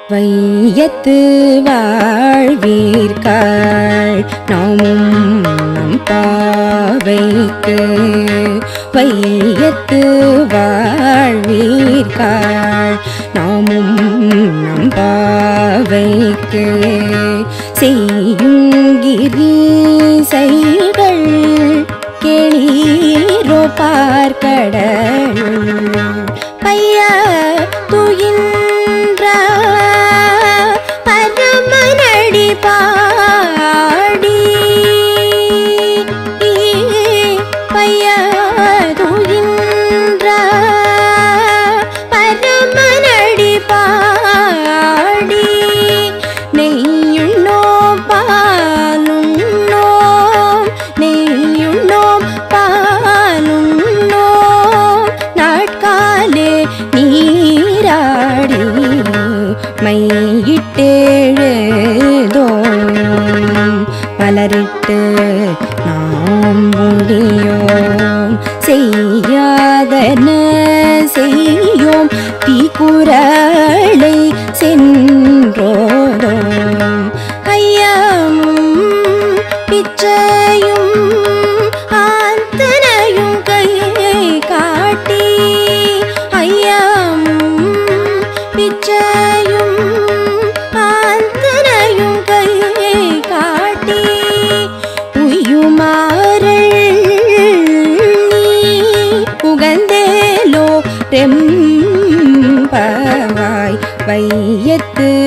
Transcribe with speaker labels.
Speaker 1: வையத்து வாழ்வீர்காள் நாமும் நம் பாவைக்கு வையத்து வாழ்வீர்காள் நாமும் நம் பாவைக்கு செய்யுங்கிரி செய்கள் கேளீரோ பார்க்கடல் பைய துயின்ற பரமனடி பாடி பைய துயின்ற பரமனடி பாடி நெய்யுண்ணோம் பாலுண்ணோம் நெய்யுண்ணோம் பாலுண்ணோம் நாட்காலே நீராடி மையிட்டெழுதோம் மலரிட்டு நாம் முடியோம் செய்யாதன செய்யோம் தீக்குறளை சென்றோதோம் ஐயாமும் பிச்சையும் ஆந்தனையும் கையை காட்டி ஐயாமும் பிச்சையும் ஆந்தனையும் கையை காட்டி உயுமாறள் நீ உகந்தேலோ ரெம்பவாய் வையத்து